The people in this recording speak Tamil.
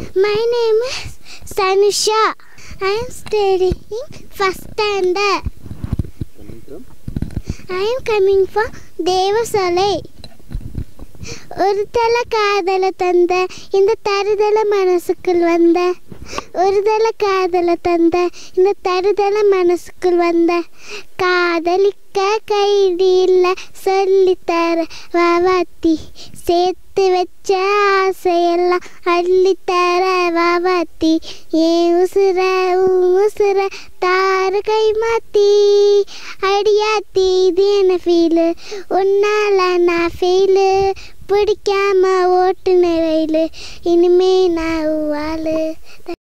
My name is Sanusha. I am studying first standard. I am coming from தேவசாலை ஒரு தல காதல தந்த இந்த தருதல மனசுக்குள் வந்த ஒரு தல காதல தந்த இந்த தருதல மனசுக்குள் வந்த காதலிக்க கைடி இல்ல சொல்லித்தர வாவாத்தி சேர்த்து வச்ச ஆசையெல்லாம் அள்ளித்தர வாவாத்தி ஏன் உசுர உன் உசுர தாரு கை மாத்தி அடியாத்தி இது என்ன ஃபீலு உன்னால நான் ஃபெயிலு பிடிக்காம ஓட்டுன ரயிலு இனிமே நான் வாழு